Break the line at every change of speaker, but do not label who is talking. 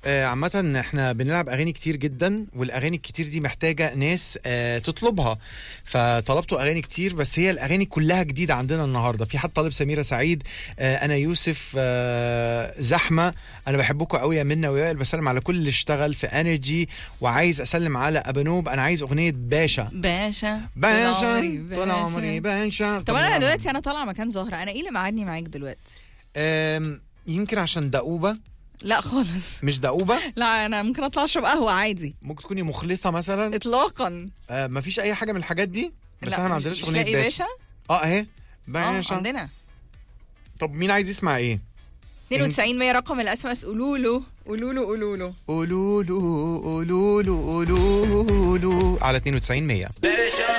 آه، عامة احنا بنلعب اغاني كتير جدا والاغاني الكتير دي محتاجة ناس آه، تطلبها فطلبتوا اغاني كتير بس هي الاغاني كلها جديدة عندنا النهاردة في حد طالب سميرة سعيد آه، انا يوسف آه، زحمة انا بحبكم قوي يا منى ويائل بسلم على كل اللي اشتغل في انرجي وعايز اسلم على ابانوب انا عايز اغنية باشا
باشا طول
باشا
عمري
طول عمري باشا
طب انا دلوقتي انا طالعه مكان زهره انا ايه اللي مقعدني معاك دلوقتي
آم، يمكن عشان دؤوبة
لا خالص
مش دؤوبة
لا انا ممكن اطلع اشرب قهوه عادي
ممكن تكوني مخلصة مثلا
اطلاقا
آه مفيش اي حاجة من الحاجات دي بس
لا،
احنا ما
مش-
عندناش
مش
اغنية
لاقي
باشا
باشا
اه اهي
اه
باشا
عندنا
طب مين عايز يسمع ايه
92 100 رقم الاس ام اس قولوا له قولوا له قولوا له
قولوا له قولوا له قولوا له على 92 100
باشا